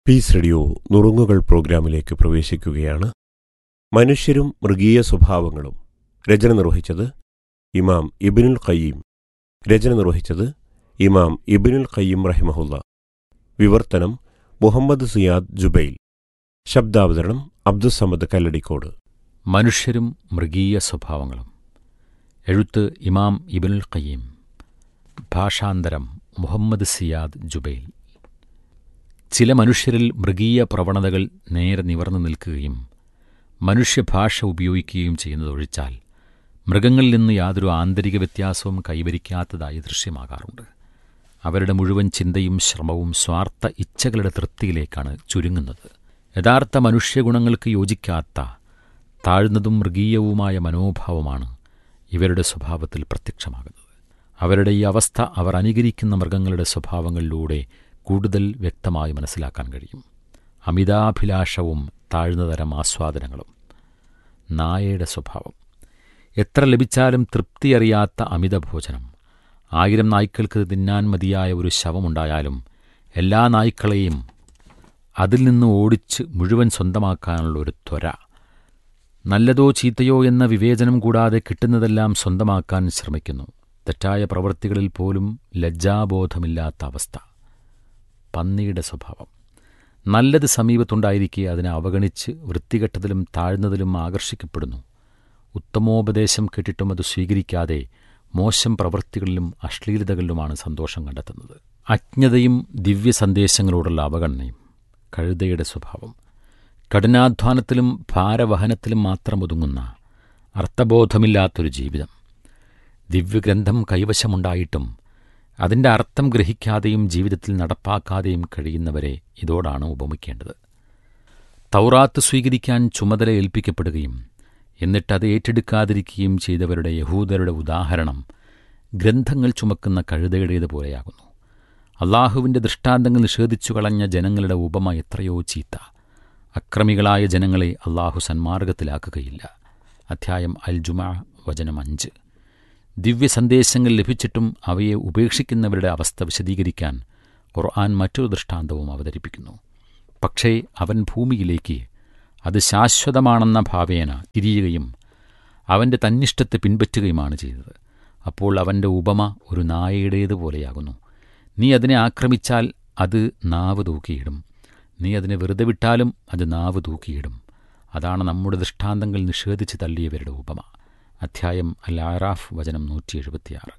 Piece radio നുറുങ്ങുകൾ പ്രോഗ്രാമിലേക്ക് പ്രവേശിക്കുകയാണ് മനുഷ്യരും മൃഗീയ സ്വഭാവങ്ങളും രചന നിർവഹിച്ചത് ഇമാം ഇബിനുൽ ഖയ്യീം രചന നിർവഹിച്ചത് ഇമാം ഇബിനുൽ ഖയ്യീം റഹിമഹുല്ല വിവർത്തനം മുഹമ്മദ് സിയാദ് ജുബൈൽ ശബ്ദാവതരണം അബ്ദുസമദ് കല്ലടിക്കോട് മനുഷ്യരും മൃഗീയ സ്വഭാവങ്ങളും എഴുത്ത് ഇമാം ഇബനുൽ ഖയ്യീം ഭാഷാന്തരം മുഹമ്മദ് സിയാദ് ജുബൈൽ ചില മനുഷ്യരിൽ മൃഗീയ പ്രവണതകൾ നേരെ നിവർന്നു നിൽക്കുകയും മനുഷ്യഭാഷ ഉപയോഗിക്കുകയും ചെയ്യുന്നതൊഴിച്ചാൽ മൃഗങ്ങളിൽ നിന്ന് യാതൊരു ആന്തരിക വ്യത്യാസവും കൈവരിക്കാത്തതായി ദൃശ്യമാകാറുണ്ട് അവരുടെ മുഴുവൻ ചിന്തയും ശ്രമവും സ്വാർത്ഥ ഇച്ഛകളുടെ തൃപ്തിയിലേക്കാണ് ചുരുങ്ങുന്നത് യഥാർത്ഥ മനുഷ്യഗുണങ്ങൾക്ക് യോജിക്കാത്ത താഴ്ന്നതും മൃഗീയവുമായ മനോഭാവമാണ് ഇവരുടെ സ്വഭാവത്തിൽ പ്രത്യക്ഷമാകുന്നത് അവരുടെ ഈ അവസ്ഥ അവർ അനുകരിക്കുന്ന മൃഗങ്ങളുടെ സ്വഭാവങ്ങളിലൂടെ കൂടുതൽ വ്യക്തമായി മനസ്സിലാക്കാൻ കഴിയും അമിതാഭിലാഷവും താഴ്ന്നതരം ആസ്വാദനങ്ങളും നായയുടെ സ്വഭാവം എത്ര ലഭിച്ചാലും തൃപ്തിയറിയാത്ത അമിതഭോജനം ആയിരം നായ്ക്കൾക്ക് തിന്നാൻ മതിയായ ഒരു ശവമുണ്ടായാലും എല്ലാ നായ്ക്കളെയും അതിൽ നിന്ന് ഓടിച്ച് മുഴുവൻ സ്വന്തമാക്കാനുള്ള ഒരു ത്വര നല്ലതോ ചീത്തയോ എന്ന വിവേചനം കൂടാതെ കിട്ടുന്നതെല്ലാം സ്വന്തമാക്കാൻ ശ്രമിക്കുന്നു തെറ്റായ പ്രവൃത്തികളിൽ പോലും ലജ്ജാബോധമില്ലാത്ത അവസ്ഥ പന്നിയുടെ സ്വഭാവം നല്ലത് സമീപത്തുണ്ടായിരിക്കെ അതിനെ അവഗണിച്ച് വൃത്തികെട്ടതിലും താഴ്ന്നതിലും ആകർഷിക്കപ്പെടുന്നു ഉത്തമോപദേശം കേട്ടിട്ടും അത് സ്വീകരിക്കാതെ മോശം പ്രവൃത്തികളിലും അശ്ലീലതകളിലുമാണ് സന്തോഷം കണ്ടെത്തുന്നത് അജ്ഞതയും ദിവ്യ സന്ദേശങ്ങളോടുള്ള അവഗണനയും കഴുതയുടെ സ്വഭാവം കഠിനാധ്വാനത്തിലും ഭാരവഹനത്തിലും മാത്രം ഒതുങ്ങുന്ന അർത്ഥബോധമില്ലാത്തൊരു ജീവിതം ദിവ്യഗ്രന്ഥം കൈവശമുണ്ടായിട്ടും അതിൻ്റെ അർത്ഥം ഗ്രഹിക്കാതെയും ജീവിതത്തിൽ നടപ്പാക്കാതെയും കഴിയുന്നവരെ ഇതോടാണ് ഉപമിക്കേണ്ടത് തൗറാത്ത് സ്വീകരിക്കാൻ ചുമതല ഏൽപ്പിക്കപ്പെടുകയും എന്നിട്ടത് ഏറ്റെടുക്കാതിരിക്കുകയും ചെയ്തവരുടെ യഹൂദരുടെ ഉദാഹരണം ഗ്രന്ഥങ്ങൾ ചുമക്കുന്ന കഴുതയുടേതുപോലെയാകുന്നു അള്ളാഹുവിൻ്റെ ദൃഷ്ടാന്തങ്ങൾ നിഷേധിച്ചു കളഞ്ഞ ജനങ്ങളുടെ ഉപമ എത്രയോ ചീത്ത അക്രമികളായ ജനങ്ങളെ അള്ളാഹു സന്മാർഗത്തിലാക്കുകയില്ല അധ്യായം അൽ ജുമാ വചനം അഞ്ച് ദിവ്യ സന്ദേശങ്ങൾ ലഭിച്ചിട്ടും അവയെ ഉപേക്ഷിക്കുന്നവരുടെ അവസ്ഥ വിശദീകരിക്കാൻ ഖുർആൻ മറ്റൊരു ദൃഷ്ടാന്തവും അവതരിപ്പിക്കുന്നു പക്ഷേ അവൻ ഭൂമിയിലേക്ക് അത് ശാശ്വതമാണെന്ന ഭാവേന തിരിയുകയും അവൻ്റെ തന്നിഷ്ടത്തെ പിൻപറ്റുകയുമാണ് ചെയ്തത് അപ്പോൾ അവൻ്റെ ഉപമ ഒരു നായയുടേതുപോലെയാകുന്നു നീ അതിനെ ആക്രമിച്ചാൽ അത് നാവ് തൂക്കിയിടും നീ അതിനെ വെറുതെ വിട്ടാലും അത് നാവ് തൂക്കിയിടും അതാണ് നമ്മുടെ ദൃഷ്ടാന്തങ്ങൾ നിഷേധിച്ച് തള്ളിയവരുടെ ഉപമ അധ്യായം അൽ ആറാഫ് വചനം നൂറ്റി എഴുപത്തിയാറ്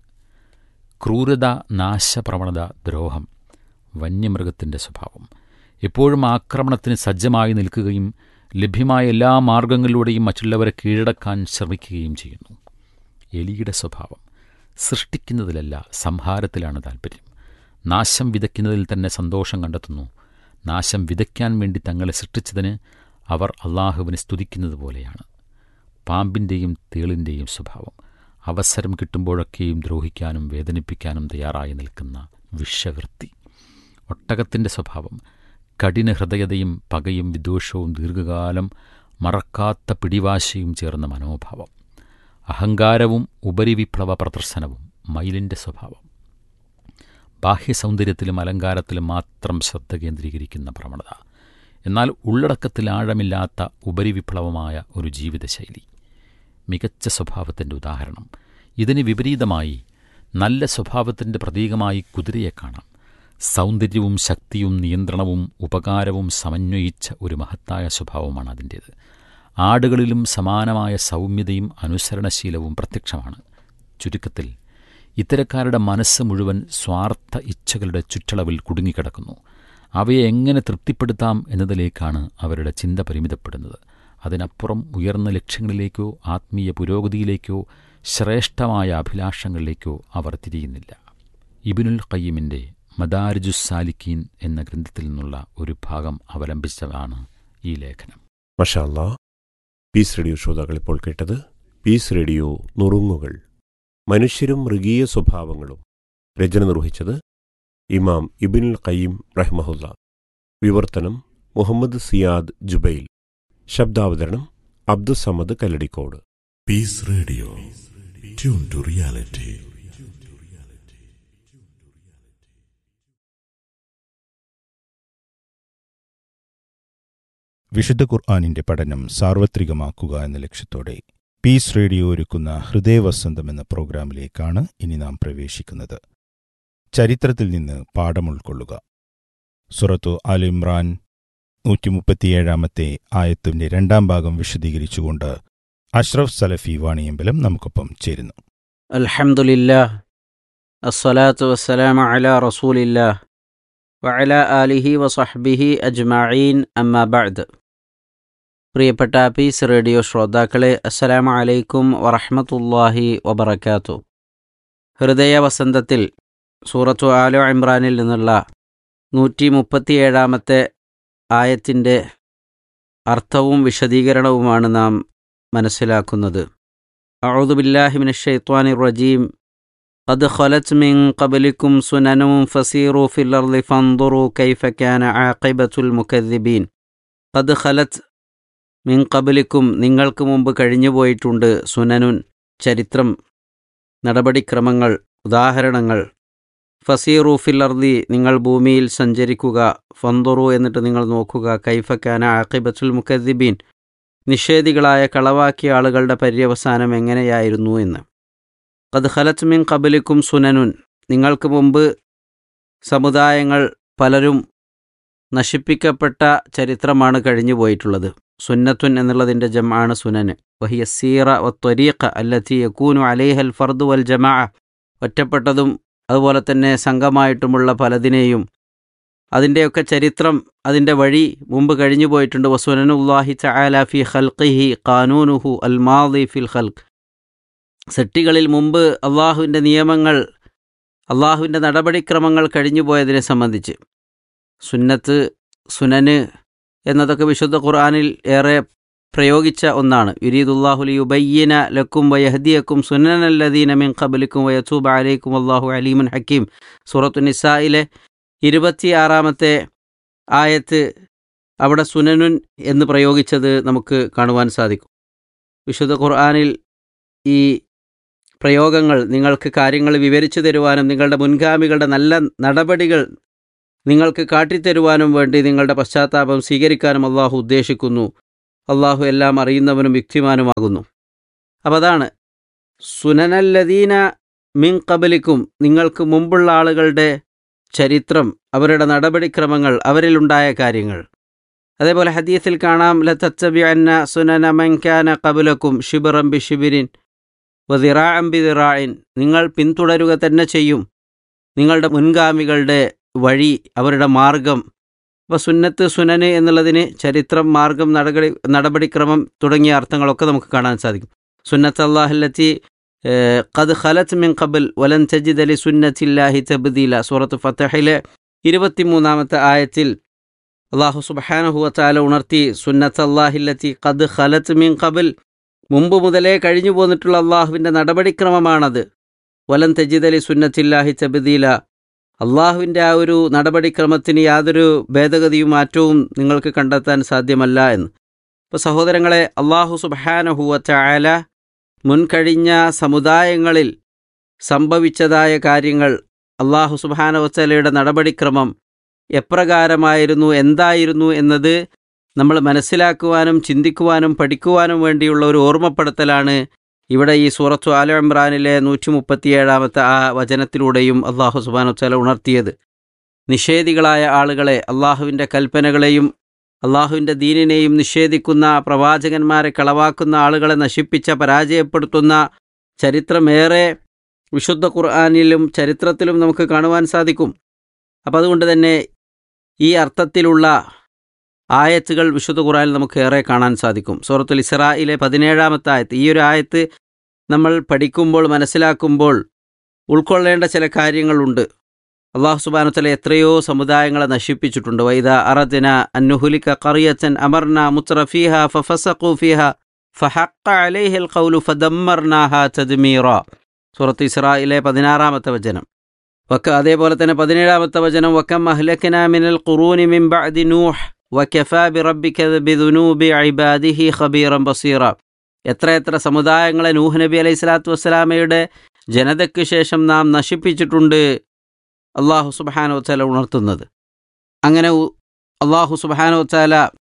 ക്രൂരത നാശപ്രവണത ദ്രോഹം വന്യമൃഗത്തിൻ്റെ സ്വഭാവം എപ്പോഴും ആക്രമണത്തിന് സജ്ജമായി നിൽക്കുകയും ലഭ്യമായ എല്ലാ മാർഗങ്ങളിലൂടെയും മറ്റുള്ളവരെ കീഴടക്കാൻ ശ്രമിക്കുകയും ചെയ്യുന്നു എലിയുടെ സ്വഭാവം സൃഷ്ടിക്കുന്നതിലല്ല സംഹാരത്തിലാണ് താൽപ്പര്യം നാശം വിതയ്ക്കുന്നതിൽ തന്നെ സന്തോഷം കണ്ടെത്തുന്നു നാശം വിതയ്ക്കാൻ വേണ്ടി തങ്ങളെ സൃഷ്ടിച്ചതിന് അവർ അള്ളാഹുവിനെ സ്തുതിക്കുന്നത് പോലെയാണ് പാമ്പിൻ്റെയും തേളിൻ്റെയും സ്വഭാവം അവസരം കിട്ടുമ്പോഴൊക്കെയും ദ്രോഹിക്കാനും വേദനിപ്പിക്കാനും തയ്യാറായി നിൽക്കുന്ന വിഷവൃത്തി ഒട്ടകത്തിൻ്റെ സ്വഭാവം കഠിന ഹൃദയതയും പകയും വിദ്വേഷവും ദീർഘകാലം മറക്കാത്ത പിടിവാശിയും ചേർന്ന മനോഭാവം അഹങ്കാരവും ഉപരിവിപ്ലവ പ്രദർശനവും മയിലിൻ്റെ സ്വഭാവം ബാഹ്യസൗന്ദര്യത്തിലും അലങ്കാരത്തിലും മാത്രം ശ്രദ്ധ കേന്ദ്രീകരിക്കുന്ന പ്രവണത എന്നാൽ ഉള്ളടക്കത്തിൽ ആഴമില്ലാത്ത ഉപരിവിപ്ലവമായ ഒരു ജീവിതശൈലി മികച്ച സ്വഭാവത്തിൻ്റെ ഉദാഹരണം ഇതിന് വിപരീതമായി നല്ല സ്വഭാവത്തിൻ്റെ പ്രതീകമായി കുതിരയെ കാണാം സൗന്ദര്യവും ശക്തിയും നിയന്ത്രണവും ഉപകാരവും സമന്വയിച്ച ഒരു മഹത്തായ സ്വഭാവമാണ് അതിൻ്റേത് ആടുകളിലും സമാനമായ സൗമ്യതയും അനുസരണശീലവും പ്രത്യക്ഷമാണ് ചുരുക്കത്തിൽ ഇത്തരക്കാരുടെ മനസ്സ് മുഴുവൻ സ്വാർത്ഥ ഇച്ഛകളുടെ ചുറ്റളവിൽ കുടുങ്ങിക്കിടക്കുന്നു അവയെ എങ്ങനെ തൃപ്തിപ്പെടുത്താം എന്നതിലേക്കാണ് അവരുടെ ചിന്ത പരിമിതപ്പെടുന്നത് അതിനപ്പുറം ഉയർന്ന ലക്ഷ്യങ്ങളിലേക്കോ ആത്മീയ പുരോഗതിയിലേക്കോ ശ്രേഷ്ഠമായ അഭിലാഷങ്ങളിലേക്കോ അവർ തിരിയുന്നില്ല ഇബിനുൽ ഖയ്യമിൻ്റെ മദാരിജുസ് സാലിക്കീൻ എന്ന ഗ്രന്ഥത്തിൽ നിന്നുള്ള ഒരു ഭാഗം അവലംബിച്ചതാണ് ഈ ലേഖനം മഷാല്ല പീസ് റേഡിയോ ശ്രോതാക്കൾ ഇപ്പോൾ കേട്ടത് പീസ് റേഡിയോ നുറുങ്ങുകൾ മനുഷ്യരും മൃഗീയ സ്വഭാവങ്ങളും രചന നിർവഹിച്ചത് ഇമാം ഇബിനുൽ ഖയ്യീം റഹ്മഹുല്ല വിവർത്തനം മുഹമ്മദ് സിയാദ് ജുബൈൽ ശബ്ദാവതരണം Abdussamad Kalladikode Peace Radio. Tune to reality. വിശുദ്ധ ഖുർആാനിന്റെ പഠനം സാർവത്രികമാക്കുക എന്ന ലക്ഷ്യത്തോടെ പീസ് റേഡിയോ ഒരുക്കുന്ന ഹൃദയവസന്തം എന്ന പ്രോഗ്രാമിലേക്കാണ് ഇനി നാം പ്രവേശിക്കുന്നത് ചരിത്രത്തിൽ നിന്ന് പാഠം ഉൾക്കൊള്ളുക സുറത്തു ആൽ ഇമ്രാൻ നൂറ്റി മുപ്പത്തിയേഴാമത്തെ ആയത്തിന്റെ രണ്ടാം ഭാഗം വിശദീകരിച്ചുകൊണ്ട് അഷ്റഫ് സലഫി വാണിയമ്പലം നമുക്കൊപ്പം ചേരുന്നു الحمد لله الصلاة والسلام على رسول الله وعلى آله وصحبه أجمعين أما بعد പ്രിയപ്പെട്ട പീസ് റേഡിയോ ശ്രോതാക്കളെ അസ്സലാമു അലൈക്കും വറഹ്മത്തുള്ളാഹി വബറകാത്തു ഹൃദയ വസന്തത്തിൽ സൂറത്തു ആലോ ഇമ്രാനിൽ നിന്നുള്ള നൂറ്റി മുപ്പത്തിയേഴാമത്തെ ആയത്തിൻ്റെ അർത്ഥവും വിശദീകരണവുമാണ് നാം മനസ്സിലാക്കുന്നത് أعوذ بالله من الشيطان الرجيم قد خلت من قبلكم سنن فسيروا في الأرض فانظروا كيف كان عاقبة المكذبين قد خلت മിൻ കബലിക്കും നിങ്ങൾക്ക് മുമ്പ് കഴിഞ്ഞു പോയിട്ടുണ്ട് സുനനുൻ ചരിത്രം നടപടിക്രമങ്ങൾ ഉദാഹരണങ്ങൾ ഫസീറു ഫിൽ അർദി നിങ്ങൾ ഭൂമിയിൽ സഞ്ചരിക്കുക ഫന്തുറു എന്നിട്ട് നിങ്ങൾ നോക്കുക കൈഫക്കാന ആഖിബത്തുൽ മുക്കദ്ദിബീൻ നിഷേധികളായ കളവാക്കിയ ആളുകളുടെ പര്യവസാനം എങ്ങനെയായിരുന്നു എന്ന് കത് ഖലത്ത് മിൻ കബലിക്കും സുനനുൻ നിങ്ങൾക്ക് മുമ്പ് സമുദായങ്ങൾ പലരും നശിപ്പിക്കപ്പെട്ട ചരിത്രമാണ് കഴിഞ്ഞു പോയിട്ടുള്ളത് സുന്നത്തുൻ എന്നുള്ളതിൻ്റെ ജമാണ് സുനന് വഹിയ സീറ വ ത്വരീഖ അല്ലത്തി യക്കൂനു അലൈഹൽ ഫർദു വൽ ജമാ ഒറ്റപ്പെട്ടതും അതുപോലെ തന്നെ സംഘമായിട്ടുമുള്ള പലതിനെയും അതിൻ്റെയൊക്കെ ചരിത്രം അതിൻ്റെ വഴി മുമ്പ് കഴിഞ്ഞു പോയിട്ടുണ്ട് വസുനനുല്ലാഹി ചായാല ഫി ഖൽഖിഹി ഖാനൂനുഹു അൽ മാദി ഫിൽ ഖൽഖ് സെട്ടികളിൽ മുമ്പ് അള്ളാഹുവിൻ്റെ നിയമങ്ങൾ അള്ളാഹുവിൻ്റെ നടപടിക്രമങ്ങൾ കഴിഞ്ഞുപോയതിനെ സംബന്ധിച്ച് സുന്നത്ത് സുനന് എന്നതൊക്കെ വിശുദ്ധ ഖുർആാനിൽ ഏറെ പ്രയോഗിച്ച ഒന്നാണ് യുരീദുല്ലാഹുലി യുബയ്യന ലക്കും വയഹദിയക്കും സുനനല്ലദീന മിൻ ഖബലിക്കും വയസൂബ് അലൈക്കും അള്ളാഹു അലീമുൻ ഹക്കീം സൂറത്തു നിസായിലെ ഇരുപത്തിയാറാമത്തെ ആയത്ത് അവിടെ സുനനുൻ എന്ന് പ്രയോഗിച്ചത് നമുക്ക് കാണുവാൻ സാധിക്കും വിശുദ്ധ ഖുർആാനിൽ ഈ പ്രയോഗങ്ങൾ നിങ്ങൾക്ക് കാര്യങ്ങൾ വിവരിച്ചു തരുവാനും നിങ്ങളുടെ മുൻഗാമികളുടെ നല്ല നടപടികൾ നിങ്ങൾക്ക് കാട്ടിത്തരുവാനും വേണ്ടി നിങ്ങളുടെ പശ്ചാത്താപം സ്വീകരിക്കാനും അള്ളാഹു ഉദ്ദേശിക്കുന്നു അള്ളാഹു എല്ലാം അറിയുന്നവനും യുക്തിമാനുമാകുന്നു അപ്പം അതാണ് സുനനല്ലദീന മിൻ കബലിക്കും നിങ്ങൾക്ക് മുമ്പുള്ള ആളുകളുടെ ചരിത്രം അവരുടെ നടപടിക്രമങ്ങൾ അവരിലുണ്ടായ കാര്യങ്ങൾ അതേപോലെ ഹദീസിൽ കാണാം ലത്തച്ചബി അന്ന സുനന മൻകാന കബുലക്കും ഷിബിറം ബി ഷിബിരിൻ വതിറാം ബി ദിറായിൻ നിങ്ങൾ പിന്തുടരുക തന്നെ ചെയ്യും നിങ്ങളുടെ മുൻഗാമികളുടെ വഴി അവരുടെ മാർഗം അപ്പോൾ സുന്നത്ത് സുനന് എന്നുള്ളതിന് ചരിത്രം മാർഗം നടപടി നടപടിക്രമം തുടങ്ങിയ അർത്ഥങ്ങളൊക്കെ നമുക്ക് കാണാൻ സാധിക്കും സുന്നത്ത് അള്ളാഹല്ലത്തി ഖദ് ഖലത്ത് മിൻ ഖബൽ വലൻ തജിദ് അലി സുന്നത്തില്ലാഹി തബ്ദീല സൂറത്ത് ഫത്തഹിലെ ഇരുപത്തിമൂന്നാമത്തെ ആയത്തിൽ അള്ളാഹു സുബാനഹുവത്താല ഉണർത്തി സുന്നത്ത് അള്ളാഹില്ലത്തി ഖദ് ഖലത്ത് മിൻ ഖബൽ മുമ്പ് മുതലേ കഴിഞ്ഞു പോന്നിട്ടുള്ള അള്ളാഹുവിൻ്റെ നടപടിക്രമമാണത് വലൻ തജിദ് അലി സുന്നത്തില്ലാഹി തബ്ദീല അള്ളാഹുവിൻ്റെ ആ ഒരു നടപടിക്രമത്തിന് യാതൊരു ഭേദഗതിയും മാറ്റവും നിങ്ങൾക്ക് കണ്ടെത്താൻ സാധ്യമല്ല എന്ന് ഇപ്പോൾ സഹോദരങ്ങളെ അള്ളാഹു സുബാനഹുവല മുൻകഴിഞ്ഞ സമുദായങ്ങളിൽ സംഭവിച്ചതായ കാര്യങ്ങൾ അള്ളാഹു സുബാനവത്തലയുടെ നടപടിക്രമം എപ്രകാരമായിരുന്നു എന്തായിരുന്നു എന്നത് നമ്മൾ മനസ്സിലാക്കുവാനും ചിന്തിക്കുവാനും പഠിക്കുവാനും വേണ്ടിയുള്ള ഒരു ഓർമ്മപ്പെടുത്തലാണ് ഇവിടെ ഈ സൂറത്തു ആല ഇമ്രാനിലെ നൂറ്റി മുപ്പത്തിയേഴാമത്തെ ആ വചനത്തിലൂടെയും അള്ളാഹു സുബാനുത്തല ഉണർത്തിയത് നിഷേധികളായ ആളുകളെ അള്ളാഹുവിൻ്റെ കൽപ്പനകളെയും അള്ളാഹുവിൻ്റെ ദീനിനെയും നിഷേധിക്കുന്ന പ്രവാചകന്മാരെ കളവാക്കുന്ന ആളുകളെ നശിപ്പിച്ച പരാജയപ്പെടുത്തുന്ന ചരിത്രമേറെ വിശുദ്ധ ഖുർആാനിലും ചരിത്രത്തിലും നമുക്ക് കാണുവാൻ സാധിക്കും അപ്പം അതുകൊണ്ട് തന്നെ ഈ അർത്ഥത്തിലുള്ള ആയത്തുകൾ വിശുദ്ധ ഖുറാനിൽ നമുക്ക് ഏറെ കാണാൻ സാധിക്കും സൂറത്തുൽ ഇസ്രായിലെ പതിനേഴാമത്തെ ആയത്ത് ഈ ഒരു ആയത്ത് നമ്മൾ പഠിക്കുമ്പോൾ മനസ്സിലാക്കുമ്പോൾ ഉൾക്കൊള്ളേണ്ട ചില കാര്യങ്ങളുണ്ട് അള്ളാഹു സുബാനത്തല എത്രയോ സമുദായങ്ങളെ നശിപ്പിച്ചിട്ടുണ്ട് വൈദ അറദിന അന്നുഹുലിക കറിയച്ചൻ അമർന മുത്രഫീഹ ഫഫസഖു ഫീഹ ഫഹഖ അലൈഹിൽ ഖൗലു ഫദമ്മർനാഹ തദ്മീറ സൂറത്ത് ഇസ്രായിലെ പതിനാറാമത്തെ വചനം വക്ക അതേപോലെ തന്നെ പതിനേഴാമത്തെ വചനം വക്കം അഹ്ലക്കന മിനൽ ഖുറൂനി മിൻ ബഅദി നൂഹ് വക്കഫാ ബിറബ്ബിക ബിദുനൂബി ഇബാദിഹി ഖബീറൻ ബസീറ എത്ര എത്ര സമുദായങ്ങളെ നൂഹ് നബി അലൈഹി സ്വലാത്തു വസ്സലാമയുടെ ജനതയ്ക്ക് ശേഷം നാം നശിപ്പിച്ചിട്ടുണ്ട് അള്ളാഹു സുബാനോ ചാല ഉണർത്തുന്നത് അങ്ങനെ അള്ളാഹു സുബാനോ ചാല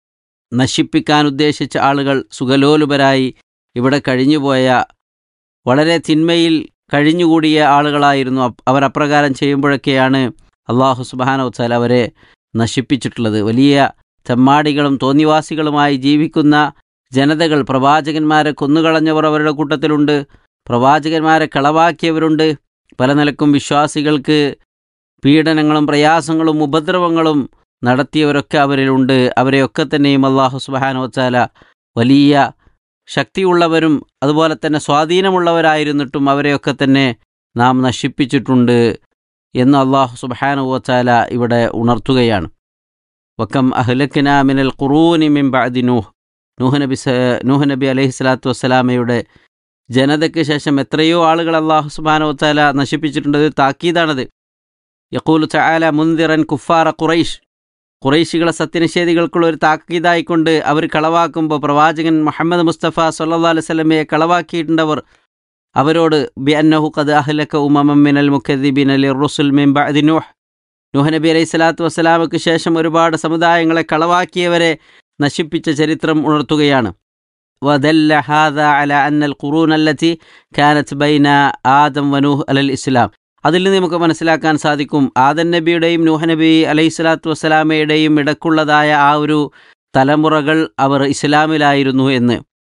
നശിപ്പിക്കാൻ ഉദ്ദേശിച്ച ആളുകൾ സുഖലോലുപരായി ഇവിടെ കഴിഞ്ഞുപോയ വളരെ തിന്മയിൽ കഴിഞ്ഞുകൂടിയ ആളുകളായിരുന്നു അപ്- അവർ അപ്രകാരം ചെയ്യുമ്പോഴൊക്കെയാണ് അള്ളാഹു സുബാനവത്താൽ അവരെ നശിപ്പിച്ചിട്ടുള്ളത് വലിയ തെമ്മാടികളും തോന്നിവാസികളുമായി ജീവിക്കുന്ന ജനതകൾ പ്രവാചകന്മാരെ കൊന്നുകളഞ്ഞവർ അവരുടെ കൂട്ടത്തിലുണ്ട് പ്രവാചകന്മാരെ കളവാക്കിയവരുണ്ട് പല നിലക്കും വിശ്വാസികൾക്ക് പീഡനങ്ങളും പ്രയാസങ്ങളും ഉപദ്രവങ്ങളും നടത്തിയവരൊക്കെ അവരിലുണ്ട് അവരെയൊക്കെ തന്നെയും അള്ളാഹു സുബാനോച്ചാല വലിയ ശക്തിയുള്ളവരും അതുപോലെ തന്നെ സ്വാധീനമുള്ളവരായിരുന്നിട്ടും അവരെയൊക്കെ തന്നെ നാം നശിപ്പിച്ചിട്ടുണ്ട് എന്ന് അള്ളാഹു സുബാനുവച്ചാല ഇവിടെ ഉണർത്തുകയാണ് വക്കം അഹ്ലക്കിന മിനൽ ഖുറൂനി മിൻ ബഅദി നൂഹ് നൂഹ് നബി സ- നൂഹ് നബി അലൈഹി സ്വലാത്തു വസ്സലാമയുടെ ജനതയ്ക്ക് ശേഷം എത്രയോ ആളുകൾ അള്ളാഹു സുബാനുവച്ചാല നശിപ്പിച്ചിട്ടുണ്ട് ഇത് താക്കീതാണത് യക്കൂലു ചായാല മുന്തിറൻ കുഫാറ ഖുറൈഷ് ഖുറൈശികളെ സത്യനിഷേധികൾക്കുള്ള ഒരു താക്കീതായിക്കൊണ്ട് അവർ കളവാക്കുമ്പോൾ പ്രവാചകൻ മുഹമ്മദ് മുസ്തഫ സല്ലാ അലൈഹി സ്വലമയെ കളവാക്കിയിട്ടുണ്ടവർ അവരോട് ബി അന്നഹു ഖദ് അഹ്ലക ഉമമം മിനൽ മുഖദ്ദിബിൻ അലി റുസുൽ മിൻ ബഅദി നൂഹ് നൂഹ് നബി അലൈഹി സ്വലാത്തു വസ്സലാമക്ക് ശേഷം ഒരുപാട് സമുദായങ്ങളെ കളവാക്കിയവരെ നശിപ്പിച്ച ചരിത്രം ഉണർത്തുകയാണ് ودل هذا على أن القرون التي كانت بين آدم ونوح على الإسلام അതിൽ നിന്ന് നമുക്ക് മനസ്സിലാക്കാൻ സാധിക്കും ആദൻ നബിയുടെയും നൂഹ നബി അലൈഹി സ്വലാത്തു വസ്സലാമയുടെയും ഇടക്കുള്ളതായ ആ ഒരു തലമുറകൾ അവർ ഇസ്ലാമിലായിരുന്നു എന്ന്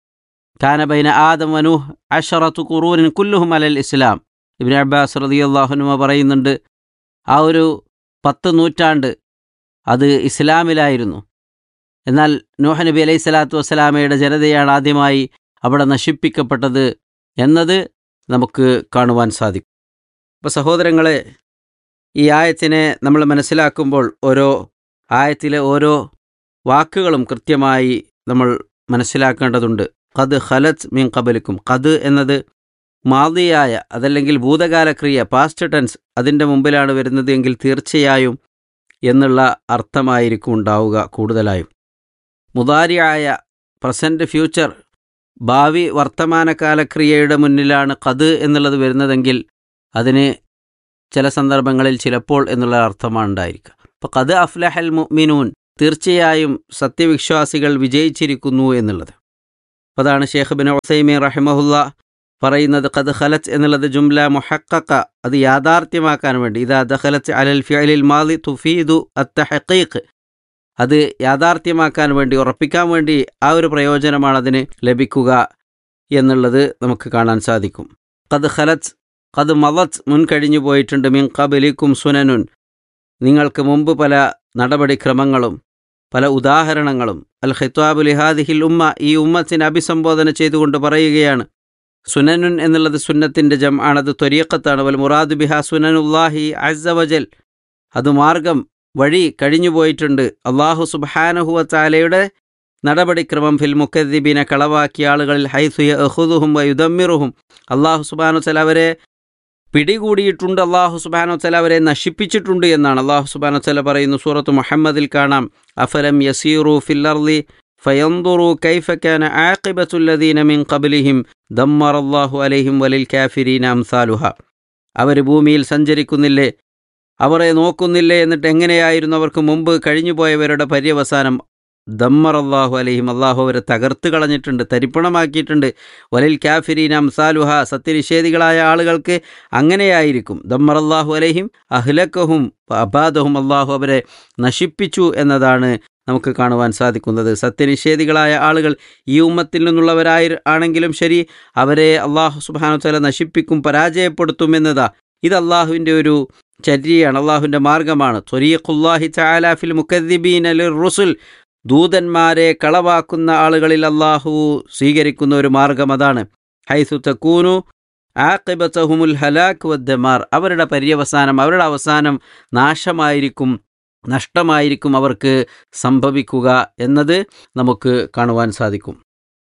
കാനബൈന ആദം വനൂഹ് അഷറത്തു ഖുറൂനിൻ കുല്ലുഹും അലൽ ഇസ്ലാം ഇബ്നു അബ്ബാസ് റളിയല്ലാഹുനുമ പറയുന്നുണ്ട് ആ ഒരു പത്ത് നൂറ്റാണ്ട് അത് ഇസ്ലാമിലായിരുന്നു എന്നാൽ നൂഹ നബി അലൈഹി സ്വലാത്തു വസ്സലാമയുടെ ജനതയാണ് ആദ്യമായി അവിടെ നശിപ്പിക്കപ്പെട്ടത് എന്നത് നമുക്ക് കാണുവാൻ സാധിക്കും അപ്പോൾ സഹോദരങ്ങളെ ഈ ആയത്തിനെ നമ്മൾ മനസ്സിലാക്കുമ്പോൾ ഓരോ ആയത്തിലെ ഓരോ വാക്കുകളും കൃത്യമായി നമ്മൾ മനസ്സിലാക്കേണ്ടതുണ്ട് ഖദ് ഖലത്ത് മീൻ കബലിക്കും ഖദ് എന്നത് മാതിയായ അതല്ലെങ്കിൽ ഭൂതകാല ക്രിയ പാസ്റ്റ് ടെൻസ് അതിൻ്റെ മുമ്പിലാണ് വരുന്നത് എങ്കിൽ തീർച്ചയായും എന്നുള്ള അർത്ഥമായിരിക്കും ഉണ്ടാവുക കൂടുതലായും മുതാരിയായ പ്രസൻറ്റ് ഫ്യൂച്ചർ ഭാവി വർത്തമാനകാല ക്രിയയുടെ മുന്നിലാണ് ഖദ് എന്നുള്ളത് വരുന്നതെങ്കിൽ അതിന് ചില സന്ദർഭങ്ങളിൽ ചിലപ്പോൾ എന്നുള്ള അർത്ഥമാണ് ഉണ്ടായിരിക്കുക അപ്പോൾ ഖദ് അഫ്ലഹൽ മുഅ്മിനൂൻ തീർച്ചയായും സത്യവിശ്വാസികൾ വിജയിച്ചിരിക്കുന്നു എന്നുള്ളത് അപ്പോൾ അതാണ് ഷേഖ് ബിൻ ഉസൈമീൻ റഹിമഹുല്ല പറയുന്നത് ഖദ് ഖലത്ത് എന്നുള്ളത് ജുംല മുഹക്കക്ക അത് യാഥാർത്ഥ്യമാക്കാൻ വേണ്ടി ഇതാ ദഖലത്ത് അലൽ ഫിഅലിൽ മാലി തുഫീദു അത്തഹഖീഖ് അത് യാഥാർത്ഥ്യമാക്കാൻ വേണ്ടി ഉറപ്പിക്കാൻ വേണ്ടി ആ ഒരു പ്രയോജനമാണ് അതിന് ലഭിക്കുക എന്നുള്ളത് നമുക്ക് കാണാൻ സാധിക്കും ഖദ് ഖലത്ത് ഖദ് മലത്ത് മുൻകഴിഞ്ഞു പോയിട്ടുണ്ട് മിൻ കബലിക്കും സുനനുൻ നിങ്ങൾക്ക് മുമ്പ് പല നടപടിക്രമങ്ങളും പല ഉദാഹരണങ്ങളും അൽ ഖിത്വാബ് ലിഹാദിഹിൽ ഉമ്മ ഈ ഉമ്മത്തിനെ അഭിസംബോധന ചെയ്തുകൊണ്ട് പറയുകയാണ് സുനനുൻ എന്നുള്ളത് സുന്നത്തിൻ്റെ ജം ആണത് ത്വരീക്കത്താണ് വൽ മുറാദ് ബിഹ സുനനുല്ലാഹി അസവജൽ അത് മാർഗം വഴി കഴിഞ്ഞു പോയിട്ടുണ്ട് അള്ളാഹു സുബാനഹുവ താലയുടെ നടപടിക്രമം ഫിൽ മുഖദ്ദിബിനെ കളവാക്കിയ ആളുകളിൽ ഹൈസുയ അഹുദുഹും വയുദമ്മിറുഹും അള്ളാഹു സുബാനു തല അവരെ പിടികൂടിയിട്ടുണ്ട് അള്ളാഹു സുബാനു തല അവരെ നശിപ്പിച്ചിട്ടുണ്ട് എന്നാണ് അള്ളാഹു സുബാനു തല പറയുന്നു സൂറത്ത് മുഹമ്മദിൽ കാണാം അഫലം യസീറു ഫില്ലർലി ഫയന്തുറു കൈഫക്കാന ആഖിബത്തുല്ലദീന മിൻ ഖബലിഹിം ദമ്മറല്ലാഹു അലൈഹിം വലിൽ കാഫിരീന അംസാലുഹ അവർ ഭൂമിയിൽ സഞ്ചരിക്കുന്നില്ലേ അവരെ നോക്കുന്നില്ലേ എന്നിട്ട് എങ്ങനെയായിരുന്നു അവർക്ക് മുമ്പ് കഴിഞ്ഞുപോയവരുടെ പര്യവസാനം ദമ്മർ അള്ളാഹു അലഹിം അള്ളാഹു അവരെ തകർത്ത് കളഞ്ഞിട്ടുണ്ട് തരിപ്പണമാക്കിയിട്ടുണ്ട് വലിൽ കാഫിരീൻ അംസാലുഹ സത്യനിഷേധികളായ ആളുകൾക്ക് അങ്ങനെയായിരിക്കും ദമ്മർ അള്ളാഹു അലഹിം അഹ്ലക്കഹും അബാദഹും അള്ളാഹു അവരെ നശിപ്പിച്ചു എന്നതാണ് നമുക്ക് കാണുവാൻ സാധിക്കുന്നത് സത്യനിഷേധികളായ ആളുകൾ ഈ ഉമ്മത്തിൽ നിന്നുള്ളവരായി ആണെങ്കിലും ശരി അവരെ അള്ളാഹു സുബാനു തല നശിപ്പിക്കും പരാജയപ്പെടുത്തും എന്നതാ ഇത് അള്ളാഹുവിൻ്റെ ഒരു ചര്യയാണ് അള്ളാഹുവിൻ്റെ മാർഗമാണ് ത്വരീഖുല്ലാഹി ചാലാഫിൽ മുക്കദ്ദിബീൻ അലി റുസുൽ ദൂതന്മാരെ കളവാക്കുന്ന ആളുകളിൽ അള്ളാഹു സ്വീകരിക്കുന്ന ഒരു മാർഗം അതാണ് ഹൈസു തക്കൂനു ആഖിബത്തഹുമുൽ ഹലാഖ് വദ്ദമാർ അവരുടെ പര്യവസാനം അവരുടെ അവസാനം നാശമായിരിക്കും നഷ്ടമായിരിക്കും അവർക്ക് സംഭവിക്കുക എന്നത് നമുക്ക് കാണുവാൻ സാധിക്കും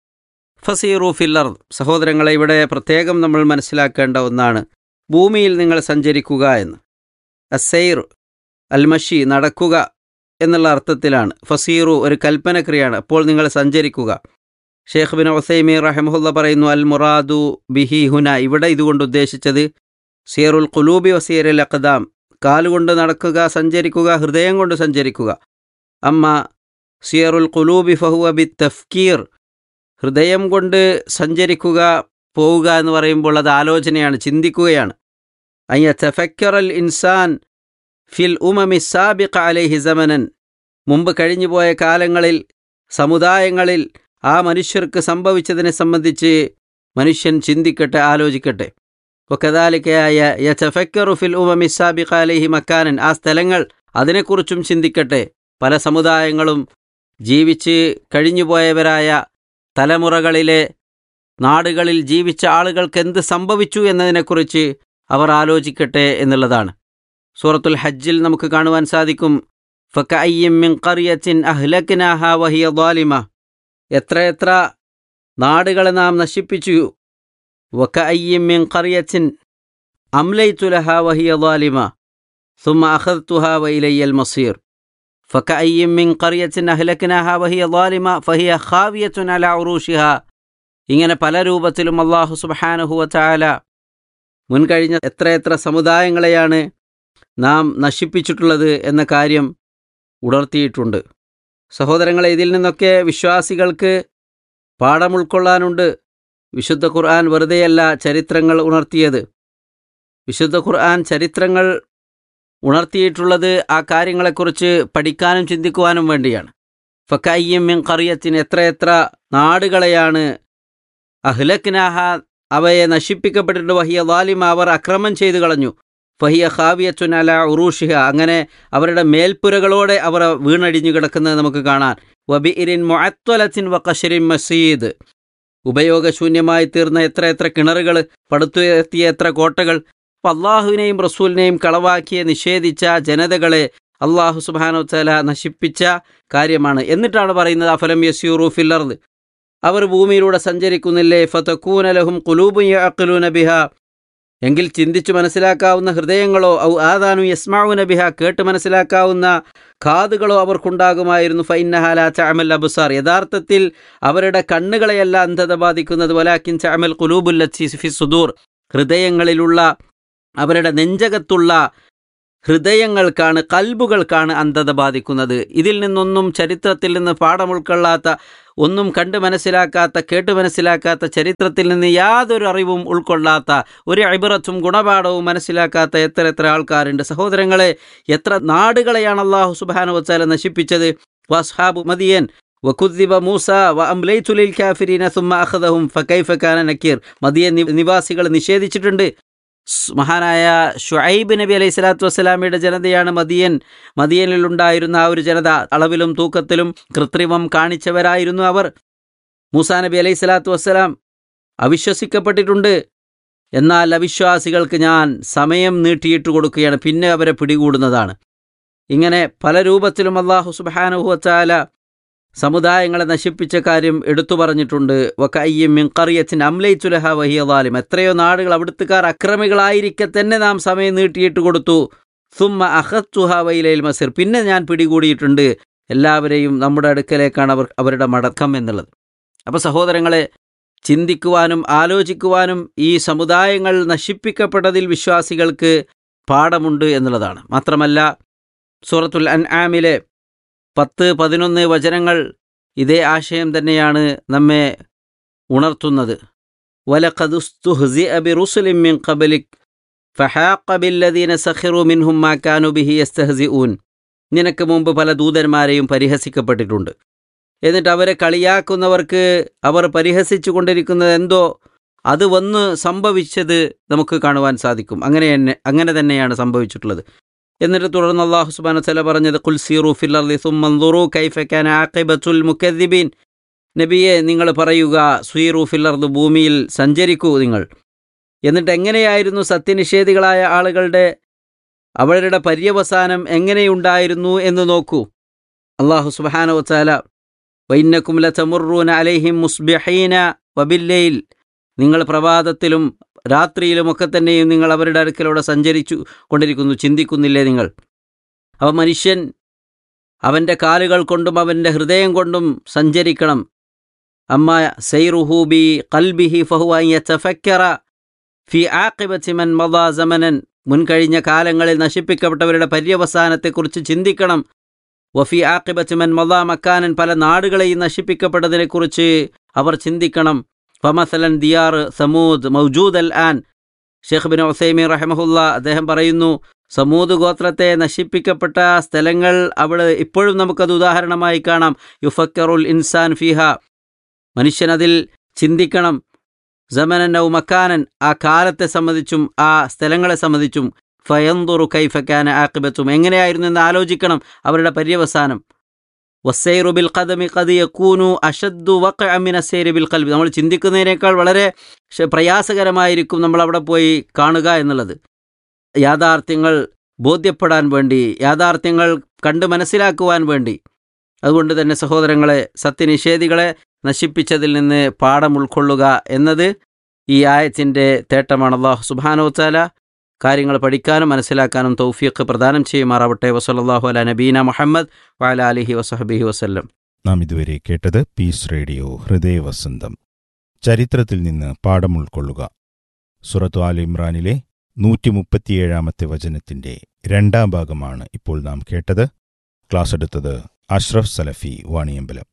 ഫസീറു ഫില്ലർ സഹോദരങ്ങളെ ഇവിടെ പ്രത്യേകം നമ്മൾ മനസ്സിലാക്കേണ്ട ഒന്നാണ് ഭൂമിയിൽ നിങ്ങൾ സഞ്ചരിക്കുക എന്ന് അസൈർ അൽമഷി നടക്കുക എന്നുള്ള അർത്ഥത്തിലാണ് ഫസീറു ഒരു കൽപ്പനക്രിയാണ് അപ്പോൾ നിങ്ങൾ സഞ്ചരിക്കുക ഷേഖ് ബിൻ ഒസൈമി റഹമുല്ല പറയുന്നു അൽ മുറാദു ബിഹി ഹുന ഇവിടെ ഇതുകൊണ്ട് ഉദ്ദേശിച്ചത് സീറുൽ ഖുലൂബി വസീറുൽ അഖദാം കാലുകൊണ്ട് നടക്കുക സഞ്ചരിക്കുക ഹൃദയം കൊണ്ട് സഞ്ചരിക്കുക അമ്മ സിയറുൽ ഖുലൂബി ഫഹുവ ബി തഫ്കീർ ഹൃദയം കൊണ്ട് സഞ്ചരിക്കുക പോവുക എന്ന് പറയുമ്പോൾ അത് ആലോചനയാണ് ചിന്തിക്കുകയാണ് അയ്യ തഫക്കറൽ ഇൻസാൻ ഫിൽ ഉമമി സാബിഖ അലൈഹി സമനൻ മുമ്പ് കഴിഞ്ഞുപോയ കാലങ്ങളിൽ സമുദായങ്ങളിൽ ആ മനുഷ്യർക്ക് സംഭവിച്ചതിനെ സംബന്ധിച്ച് മനുഷ്യൻ ചിന്തിക്കട്ടെ ആലോചിക്കട്ടെ ഒക്കതാലിക്കയായ യഫക്കറു ഫിൽ ഉമമി സാബിഖ അലൈഹി മക്കാനൻ ആ സ്ഥലങ്ങൾ അതിനെക്കുറിച്ചും ചിന്തിക്കട്ടെ പല സമുദായങ്ങളും ജീവിച്ച് കഴിഞ്ഞുപോയവരായ തലമുറകളിലെ നാടുകളിൽ ജീവിച്ച ആളുകൾക്ക് എന്ത് സംഭവിച്ചു എന്നതിനെക്കുറിച്ച് അവർ ആലോചിക്കട്ടെ എന്നുള്ളതാണ് സൂറത്തുൽ ഹജ്ജിൽ നമുക്ക് കാണുവാൻ സാധിക്കും ഫക്കയ്യം മിൻ ഖറിയത്തിൻ അഹ്ലക്കിനാഹ വഹിയ ദ്വാലിമ എത്രയെത്ര നാടുകളെ നാം നശിപ്പിച്ചു വക്കയ്യം മിൻ ഖറിയത്തിൻ അംലൈത്തുലഹ വഹിയ ദ്വാലിമ ثم أخذتها وإلي المصير فكأي من قرية أهلكناها وهي ظالمة فهي خاوية على عروشها ഇങ്ങനെ പല രൂപത്തിലും അള്ളാഹു സുബഹാനഹുവ ചാല മുൻകഴിഞ്ഞ എത്രയെത്ര സമുദായങ്ങളെയാണ് നാം നശിപ്പിച്ചിട്ടുള്ളത് എന്ന കാര്യം ഉണർത്തിയിട്ടുണ്ട് സഹോദരങ്ങളെ ഇതിൽ നിന്നൊക്കെ വിശ്വാസികൾക്ക് പാഠം ഉൾക്കൊള്ളാനുണ്ട് വിശുദ്ധ ഖുർആൻ വെറുതെയല്ല ചരിത്രങ്ങൾ ഉണർത്തിയത് വിശുദ്ധ ഖുർആൻ ചരിത്രങ്ങൾ ഉണർത്തിയിട്ടുള്ളത് ആ കാര്യങ്ങളെക്കുറിച്ച് പഠിക്കാനും ചിന്തിക്കുവാനും വേണ്ടിയാണ് ഫക്കയ്യം മിൻ കറിയത്തിന് എത്രയെത്ര നാടുകളെയാണ് അഹ്ലക്കിനാഹ അവയെ നശിപ്പിക്കപ്പെട്ടിട്ട് വഹിയ വാലിമ അവർ അക്രമം ചെയ്തു കളഞ്ഞു ഫഹിയ ഖാവിയത്തുൻ അല ഉറൂഷിഹ അങ്ങനെ അവരുടെ മേൽപ്പുരകളോടെ അവർ വീണടിഞ്ഞു കിടക്കുന്നത് നമുക്ക് കാണാൻ വബിഇരിൻ മൊഅത്വലത്തിൻ വക്കശരിൻ മസീദ് ഉപയോഗശൂന്യമായി തീർന്ന എത്ര എത്ര കിണറുകൾ പടുത്തുയർത്തിയ എത്ര കോട്ടകൾ അപ്പം അള്ളാഹുവിനെയും റസൂലിനെയും കളവാക്കിയ നിഷേധിച്ച ജനതകളെ അള്ളാഹു സുബാനു തല നശിപ്പിച്ച കാര്യമാണ് എന്നിട്ടാണ് പറയുന്നത് അഫലം യസ്യൂറു ഫില്ലർദ് അവർ ഭൂമിയിലൂടെ സഞ്ചരിക്കുന്നില്ലേ ഫതക്കൂനലഹും കുലൂബുൻ ബിഹ എങ്കിൽ ചിന്തിച്ചു മനസ്സിലാക്കാവുന്ന ഹൃദയങ്ങളോ ഔ ആദാനു യസ്മാവുന ബിഹ കേട്ട് മനസ്സിലാക്കാവുന്ന കാതുകളോ അവർക്കുണ്ടാകുമായിരുന്നു ഫൈനഹാല ചാമൽ അബുസാർ യഥാർത്ഥത്തിൽ അവരുടെ കണ്ണുകളെയല്ല അന്ധത ബാധിക്കുന്നത് വലാക്കിൻ ചാമൽ കുലൂബുല്ലി ഫി സുദൂർ ഹൃദയങ്ങളിലുള്ള അവരുടെ നെഞ്ചകത്തുള്ള ഹൃദയങ്ങൾക്കാണ് കൽബുകൾക്കാണ് അന്ധത ബാധിക്കുന്നത് ഇതിൽ നിന്നൊന്നും ചരിത്രത്തിൽ നിന്ന് പാഠം ഉൾക്കൊള്ളാത്ത ഒന്നും കണ്ട് മനസ്സിലാക്കാത്ത കേട്ട് മനസ്സിലാക്കാത്ത ചരിത്രത്തിൽ നിന്ന് യാതൊരു അറിവും ഉൾക്കൊള്ളാത്ത ഒരു അഭിറത്തും ഗുണപാഠവും മനസ്സിലാക്കാത്ത എത്ര എത്ര ആൾക്കാരുണ്ട് സഹോദരങ്ങളെ എത്ര നാടുകളെയാണ് അള്ളാഹു സുബാനു വച്ചാല നശിപ്പിച്ചത് വസ്ഹാബു മദിയൻ വഖുദ്ദിബ മൂസ വ അംലൈതുലിൽ കാഫിരീന സുമ്മ അഖദഹും ഫകൈഫ കാന നക്കീർ മദിയൻ നിവാസികൾ നിഷേധിച്ചിട്ടുണ്ട് മഹാനായ ഷുഐബ് നബി അലൈഹി സ്വലാത്തു വസ്സലാമിയുടെ ജനതയാണ് മദിയൻ മദിയനിലുണ്ടായിരുന്ന ആ ഒരു ജനത അളവിലും തൂക്കത്തിലും കൃത്രിമം കാണിച്ചവരായിരുന്നു അവർ മൂസാ നബി അലൈഹി സ്വലാത്തു വസ്സലാം അവിശ്വസിക്കപ്പെട്ടിട്ടുണ്ട് എന്നാൽ അവിശ്വാസികൾക്ക് ഞാൻ സമയം നീട്ടിയിട്ട് കൊടുക്കുകയാണ് പിന്നെ അവരെ പിടികൂടുന്നതാണ് ഇങ്ങനെ പല രൂപത്തിലും അള്ളാഹു സുബാനുഹുവച്ചാല സമുദായങ്ങളെ നശിപ്പിച്ച കാര്യം എടുത്തു പറഞ്ഞിട്ടുണ്ട് വക്കയ്യം മിൻകറിയത്തിൻ അംലൈത്തുലഹ വഹിയദാലിം എത്രയോ നാടുകൾ അവിടുത്തുകാർ അക്രമികളായിരിക്കെ തന്നെ നാം സമയം നീട്ടിയിട്ട് കൊടുത്തു സുമ്മ അഹത്തുഹ വൈലയിൽ മസിർ പിന്നെ ഞാൻ പിടികൂടിയിട്ടുണ്ട് എല്ലാവരെയും നമ്മുടെ അടുക്കലേക്കാണ് അവർ അവരുടെ മടക്കം എന്നുള്ളത് അപ്പോൾ സഹോദരങ്ങളെ ചിന്തിക്കുവാനും ആലോചിക്കുവാനും ഈ സമുദായങ്ങൾ നശിപ്പിക്കപ്പെട്ടതിൽ വിശ്വാസികൾക്ക് പാഠമുണ്ട് എന്നുള്ളതാണ് മാത്രമല്ല സൂറത്തുൽ അൻ ആമിലെ പത്ത് പതിനൊന്ന് വചനങ്ങൾ ഇതേ ആശയം തന്നെയാണ് നമ്മെ ഉണർത്തുന്നത് വലഖദുസ്തുഹ്സിഅബിറുസുലിം ഖബലിക് ഫഹാഖ ബില്ലദീന സഖിറു മിൻഹും മാ കാനു ബിഹി യസ്തഹ്സിഊൻ നിനക്ക് മുമ്പ് പല ദൂതന്മാരെയും പരിഹസിക്കപ്പെട്ടിട്ടുണ്ട് എന്നിട്ട് അവരെ കളിയാക്കുന്നവർക്ക് അവർ പരിഹസിച്ചു കൊണ്ടിരിക്കുന്നത് എന്തോ അത് വന്ന് സംഭവിച്ചത് നമുക്ക് കാണുവാൻ സാധിക്കും അങ്ങനെ തന്നെ അങ്ങനെ തന്നെയാണ് സംഭവിച്ചിട്ടുള്ളത് എന്നിട്ട് തുടർന്ന് അള്ളാഹു സുബാന തല പറഞ്ഞത് കുൽ സീറു ഫില്ലർലി സുമ്മന്തുറു കൈഫക്കാൻ ആഖിബത്തുൽ മുക്കദ്ദിബീൻ നബിയെ നിങ്ങൾ പറയുക സ്വീറു ഫില്ലർദ് ഭൂമിയിൽ സഞ്ചരിക്കൂ നിങ്ങൾ എന്നിട്ട് എങ്ങനെയായിരുന്നു സത്യനിഷേധികളായ ആളുകളുടെ അവരുടെ പര്യവസാനം എങ്ങനെയുണ്ടായിരുന്നു എന്ന് നോക്കൂ അള്ളാഹു സുബാന വച്ചാല വൈന്നക്കും ലതമുറൂന അലൈഹിം മുസ്ബിഹീന വബില്ലയിൽ നിങ്ങൾ പ്രഭാതത്തിലും രാത്രിയിലുമൊക്കെ തന്നെയും നിങ്ങൾ അവരുടെ അടുക്കലൂടെ സഞ്ചരിച്ചു കൊണ്ടിരിക്കുന്നു ചിന്തിക്കുന്നില്ലേ നിങ്ങൾ അവ മനുഷ്യൻ അവൻ്റെ കാലുകൾ കൊണ്ടും അവൻ്റെ ഹൃദയം കൊണ്ടും സഞ്ചരിക്കണം അമ്മ സൈറുഹൂബി കൽബിഹി ഫഹുവ ഫി ആഖിബത്തിമൻ മദാ സമനൻ മുൻകഴിഞ്ഞ കാലങ്ങളിൽ നശിപ്പിക്കപ്പെട്ടവരുടെ പര്യവസാനത്തെക്കുറിച്ച് ചിന്തിക്കണം വഫി ആക്കിബത്ത് മൻ മദാ മക്കാനൻ പല നാടുകളെയും നശിപ്പിക്കപ്പെട്ടതിനെക്കുറിച്ച് അവർ ചിന്തിക്കണം ഫമസലൻ ദിയാർ സമൂദ് മൗജൂദ് അൽ ആൻ ഷെയ്ഖ് ബിൻ ഒസൈമി റഹമഹുല്ല അദ്ദേഹം പറയുന്നു സമൂത് ഗോത്രത്തെ നശിപ്പിക്കപ്പെട്ട സ്ഥലങ്ങൾ അവിടെ ഇപ്പോഴും നമുക്കത് ഉദാഹരണമായി കാണാം യുഫക്കറുൽ ഇൻസാൻ ഫിഹ മനുഷ്യനതിൽ ചിന്തിക്കണം ജമനൻ ഔ മക്കാനൻ ആ കാലത്തെ സംബന്ധിച്ചും ആ സ്ഥലങ്ങളെ സംബന്ധിച്ചും ഫയന്തുറു കൈഫക്കാന ആക്കിബത്തും എങ്ങനെയായിരുന്നു എന്ന് ആലോചിക്കണം അവരുടെ പര്യവസാനം വസ്സൈറു ബിൽ ഖദമി ഖദ് യക്കൂനു അഷദ്ദു വഖ അമിന സൈരി ബിൽ ഖൽബി നമ്മൾ ചിന്തിക്കുന്നതിനേക്കാൾ വളരെ ശ- പ്രയാസകരമായിരിക്കും നമ്മൾ അവിടെ പോയി കാണുക എന്നുള്ളത് യാഥാർത്ഥ്യങ്ങൾ ബോധ്യപ്പെടാൻ വേണ്ടി യാഥാർത്ഥ്യങ്ങൾ കണ്ട് മനസ്സിലാക്കുവാൻ വേണ്ടി അതുകൊണ്ട് തന്നെ സഹോദരങ്ങളെ സത്യനിഷേധികളെ നശിപ്പിച്ചതിൽ നിന്ന് പാഠം ഉൾക്കൊള്ളുക എന്നത് ഈ ആയത്തിൻ്റെ തേട്ടമാണ് അള്ളാഹു സുബാനോത്താല കാര്യങ്ങൾ പഠിക്കാനും മനസ്സിലാക്കാനും തൗഫീഖ് പ്രദാനം ചെയ്യുമാറാവട്ടെ വസല്ലാഹു അല നബീന മുഹമ്മദ് വഅല അലിഹി വസഹബിഹി വസല്ലം നാം ഇതുവരെ കേട്ടത് പീസ് റേഡിയോ ഹൃദയവസന്തം ചരിത്രത്തിൽ നിന്ന് പാഠം ഉൾക്കൊള്ളുക സുറത്തു ആൽ ഇമ്രാനിലെ നൂറ്റി മുപ്പത്തിയേഴാമത്തെ വചനത്തിന്റെ രണ്ടാം ഭാഗമാണ് ഇപ്പോൾ നാം കേട്ടത് ക്ലാസ് എടുത്തത് അഷ്റഫ് സലഫി വാണിയമ്പലം